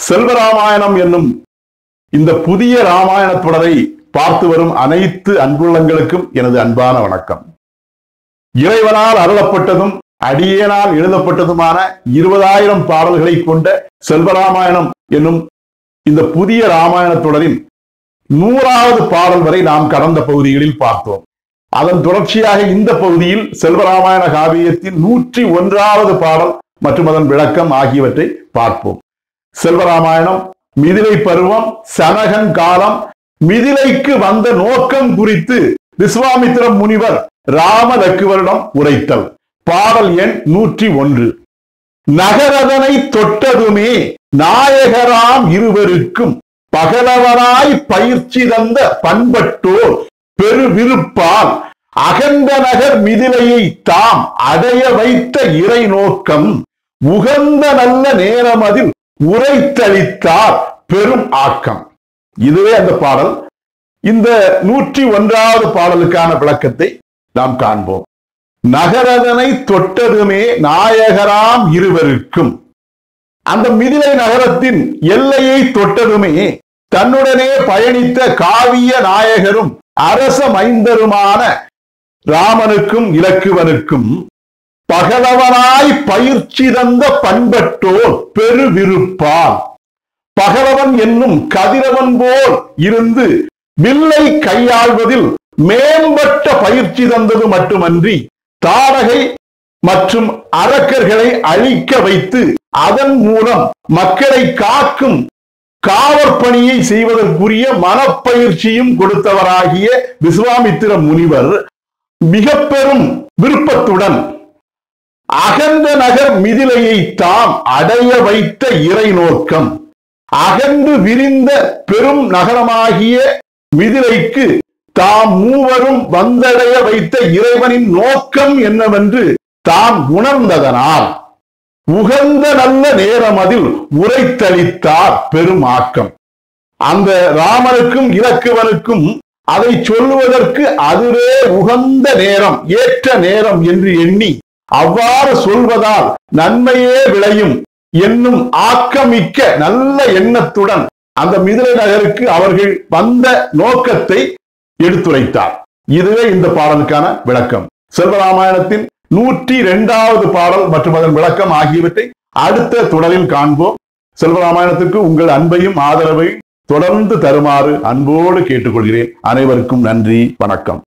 செல்வராமாயணம் என்னும் இந்த புதிய ராமாயண தொடரை பார்த்து வரும் அனைத்து அன்புள்ளங்களுக்கும் எனது அன்பான வணக்கம் இறைவனால் அருளப்பட்டதும் அடியேனால் எழுதப்பட்டதுமான இருபதாயிரம் பாடல்களை கொண்ட செல்வராமாயணம் என்னும் இந்த புதிய ராமாயண தொடரின் நூறாவது பாடல் வரை நாம் கடந்த பகுதிகளில் பார்த்தோம் அதன் தொடர்ச்சியாக இந்த பகுதியில் செல்வராமாயண காவியத்தின் நூற்றி ஒன்றாவது பாடல் மற்றும் அதன் விளக்கம் ஆகியவற்றை பார்ப்போம் செல்வராமாயணம் மிதிலை பருவம் சனகன் காலம் மிதிலைக்கு வந்த நோக்கம் குறித்து விஸ்வாமித்திர முனிவர் ராம லக்குவரிடம் உரைத்தல் பாடல் எண் நூற்றி ஒன்று நகரதனை தொட்டதுமே நாயகராம் இருவருக்கும் பகலவனாய் பயிற்சி தந்த பண்பட்டோர் பெருவிருப்பால் அகண்ட நகர் மிதிலையை தாம் அடைய வைத்த இறை நோக்கம் உகந்த நல்ல நேரம் அதில் உரைத்தளித்தார் பெரும் ஆக்கம் இதுவே அந்த பாடல் இந்த நூற்றி ஒன்றாவது பாடலுக்கான விளக்கத்தை நாம் காண்போம் நகரதனை தொட்டதுமே நாயகராம் இருவருக்கும் அந்த மிதிலை நகரத்தின் எல்லையை தொட்டதுமே தன்னுடனே பயணித்த காவிய நாயகரும் அரச மைந்தருமான ராமனுக்கும் இலக்குவனுக்கும் பகலவனாய் பயிற்சி தந்த பண்பட்டோர் பெருவிருப்பால் பகலவன் என்னும் கதிரவன் போல் இருந்து வில்லை கையாள்வதில் மேம்பட்ட பயிற்சி தந்தது மட்டுமன்றி தாடகை மற்றும் அரக்கர்களை அழிக்க வைத்து அதன் மூலம் மக்களை காக்கும் காவற்பணியை செய்வதற்குரிய மனப்பயிற்சியும் கொடுத்தவராகிய விஸ்வாமித்திர முனிவர் மிக பெரும் விருப்பத்துடன் அகண்ட நகர் மிதிலையை தாம் அடைய வைத்த இறை நோக்கம் அகன்று விரிந்த பெரும் நகரமாகிய மிதிலைக்கு தாம் மூவரும் வந்தடைய வைத்த இறைவனின் நோக்கம் என்னவென்று தாம் உணர்ந்ததனால் உகந்த நல்ல நேரம் அதில் உரைத்தளித்தார் பெரும் ஆக்கம் அந்த ராமனுக்கும் இலக்குவனுக்கும் அதை சொல்லுவதற்கு அதுவே உகந்த நேரம் ஏற்ற நேரம் என்று எண்ணி அவ்வாறு சொல்வதால் நன்மையே விளையும் என்னும் ஆக்கமிக்க நல்ல எண்ணத்துடன் அந்த மிதிலை நகருக்கு அவர்கள் வந்த நோக்கத்தை எடுத்துரைத்தார் இதுவே இந்த பாடலுக்கான விளக்கம் செல்வராமாயணத்தின் நூற்றி இரண்டாவது பாடல் மற்றும் அதன் விளக்கம் ஆகியவற்றை அடுத்த தொடரில் காண்போம் செல்வராமாயணத்துக்கு உங்கள் அன்பையும் ஆதரவையும் தொடர்ந்து தருமாறு அன்போடு கேட்டுக்கொள்கிறேன் அனைவருக்கும் நன்றி வணக்கம்